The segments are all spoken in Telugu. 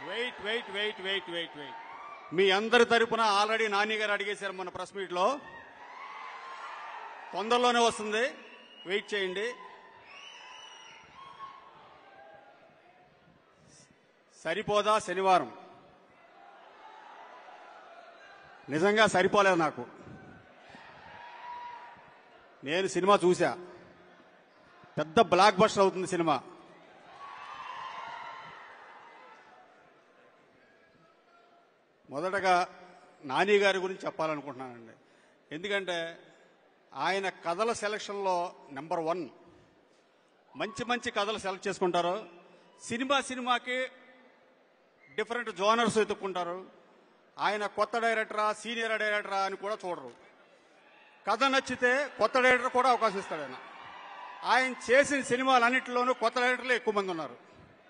Wait wait wait wait wait wait మీ అందరి తరపున ఆల్రెడీ నాని గారు అడిగేశారు మన ప్రెస్ మీట్ లో తొందరలోనే వస్తుంది వెయిట్ చేయండి సరిపోదా శనివారం నిజంగా సరిపోలేదు నాకు నేను సినిమా చూసా పెద్ద బ్లాక్ బస్టర్ అవుతుంది సినిమా మొదటగా నాని గారి గురించి చెప్పాలనుకుంటున్నానండి ఎందుకంటే ఆయన కథల సెలక్షన్లో నెంబర్ వన్ మంచి మంచి కథలు సెలెక్ట్ చేసుకుంటారు సినిమా సినిమాకి డిఫరెంట్ జోనర్స్ ఎత్తుక్కుంటారు ఆయన కొత్త డైరెక్టరా సీనియర్ డైరెక్టరా అని కూడా చూడరు కథ నచ్చితే కొత్త డైరెక్టర్ కూడా అవకాశం ఇస్తాడు ఆయన ఆయన చేసిన సినిమాలన్నింటిలోనూ కొత్త డైరెక్టర్లు ఎక్కువ మంది ఉన్నారు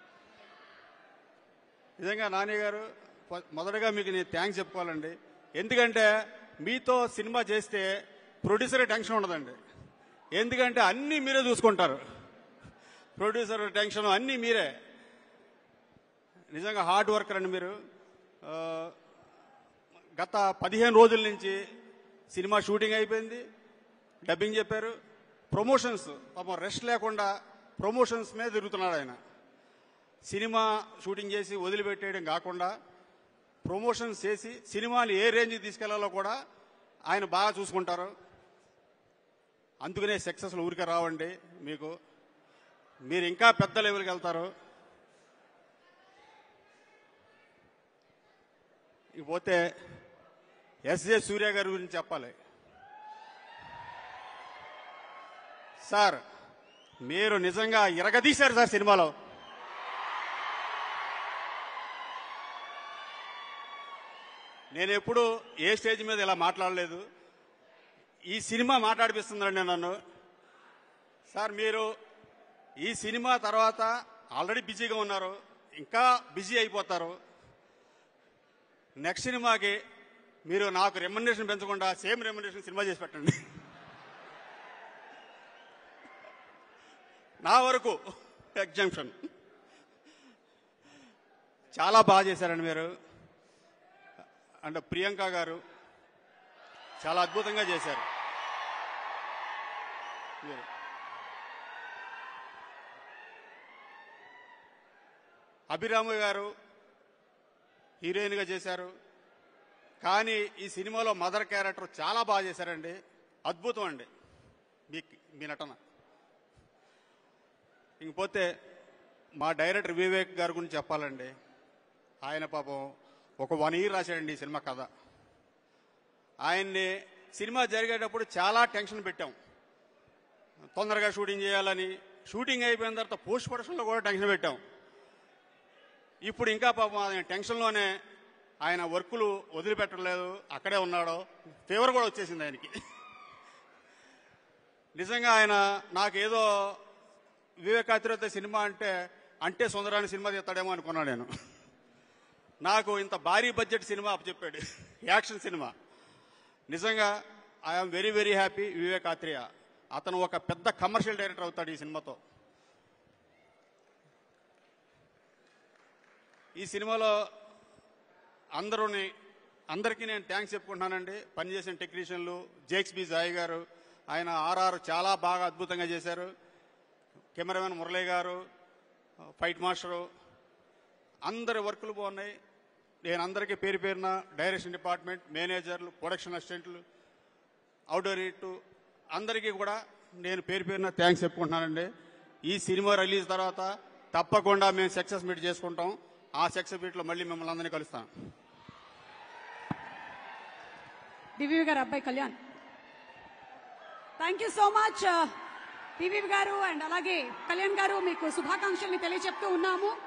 నిజంగా నాని గారు ఫ- మొదటగా మీకు నేను థ్యాంక్స్ చెప్పుకోవాలండి ఎందుకంటే మీతో సినిమా చేస్తే ప్రొడ్యూసర్ టెన్షన్ ఉండదండి ఎందుకంటే అన్నీ మీరే చూసుకుంటారు ప్రొడ్యూసర్ టెన్షన్ అన్నీ మీరే నిజంగా హార్డ్ వర్కర్ అండి మీరు ఆ, గత పదిహేను రోజుల నుంచి సినిమా షూటింగ్ అయిపోయింది డబ్బింగ్ చెప్పారు ప్రమోషన్స్ పాపం రెస్ట్ లేకుండా ప్రమోషన్స్ మీద తిరుగుతున్నాడు ఆయన సినిమా షూటింగ్ చేసి వదిలిపెట్టేయడం కాకుండా ప్రమోషన్స్ చేసి సినిమాని ఏ రేంజ్కి తీసుకెళ్లాలో కూడా ఆయన బాగా చూసుకుంటారు అందుకనే సక్సెస్లు ఊరికే రావండి మీకు మీరు ఇంకా పెద్ద లెవెల్కి వెళ్తారు ఇకపోతే ఎస్జే సూర్య గారి గురించి చెప్పాలి సార్ మీరు నిజంగా ఇరగదీశారు సార్ సినిమాలో నేను ఎప్పుడు ఏ స్టేజ్ మీద ఇలా మాట్లాడలేదు ఈ సినిమా మాట్లాడిపిస్తుందండి నన్ను సార్ మీరు ఈ సినిమా తర్వాత ఆల్రెడీ బిజీగా ఉన్నారు ఇంకా బిజీ అయిపోతారు నెక్స్ట్ సినిమాకి మీరు నాకు రెమ్యునరేషన్ పెంచకుండా సేమ్ రెమ్యునరేషన్ సినిమా చేసి పెట్టండి నా వరకు ఎగ్జామ్షన్ చాలా బాగా చేశారండి మీరు అండ్ ప్రియాంక గారు చాలా అద్భుతంగా చేశారు మీరు. అభిరాము గారు హీరోయిన్గా చేశారు కానీ ఈ సినిమాలో మదర్ క్యారెక్టర్ చాలా బాగా చేశారండి అద్భుతం అండి మీ మీ నటన ఇంకపోతే మా డైరెక్టర్ వివేక్ గారి గురించి చెప్పాలండి ఆయన పాపం ఒక వన్ ఇయర్ రాశాడండి ఈ సినిమా కథ ఆయన్ని సినిమా జరిగేటప్పుడు చాలా టెన్షన్ పెట్టాం తొందరగా షూటింగ్ చేయాలని షూటింగ్ అయిపోయిన తర్వాత పోస్ట్ ప్రొడక్షన్లో కూడా టెన్షన్ పెట్టాం ఇప్పుడు ఇంకా పాపం ఆయన టెన్షన్లోనే ఆయన వర్కులు వదిలిపెట్టలేదు అక్కడే ఉన్నాడు ఫీవర్ కూడా వచ్చేసింది ఆయనకి నిజంగా ఆయన నాకేదో వివేకాతిరత సినిమా అంటే అంటే సుందరాని సినిమా తీస్తాడేమో అనుకున్నాను నేను నాకు ఇంత భారీ బడ్జెట్ సినిమా చెప్పాడు యాక్షన్ సినిమా నిజంగా I'm very very happy Vivek Athreya అతను ఒక పెద్ద కమర్షియల్ డైరెక్టర్ అవుతాడు ఈ సినిమాతో ఈ సినిమాలో అందరూని అందరికీ నేను థ్యాంక్స్ చెప్పుకుంటున్నానండి పనిచేసిన టెక్నీషియన్లు జేక్స్ బి జాయ్ గారు ఆయన ఆర్ఆర్ చాలా బాగా అద్భుతంగా చేశారు కెమెరామెన్ మురళీ గారు ఫైట్ మాస్టరు అందరి వర్కులు బాగున్నాయి నేను అందరికీ పేరు పేరున డైరెక్షన్ డిపార్ట్మెంట్ మేనేజర్లు ప్రొడక్షన్ అసిస్టెంట్లు అవుట్డోర్ ఇటు అందరికీ కూడా నేను పేరు పేరున థ్యాంక్స్ చెప్పుకుంటున్నానండి ఈ సినిమా రిలీజ్ తర్వాత తప్పకుండా మేము సక్సెస్ మీట్ చేసుకుంటాం ఆ సక్సెస్ మీట్లో మళ్ళీ మిమ్మల్ని అందరినీ కలుస్తాను డివివి గారు అబ్బాయి Kalyan thank you so much DVV గారు అండ్ అలాగే కళ్యాణ్ గారు మీకు శుభాకాంక్షల్ని తెలియజెప్తూ ఉన్నాము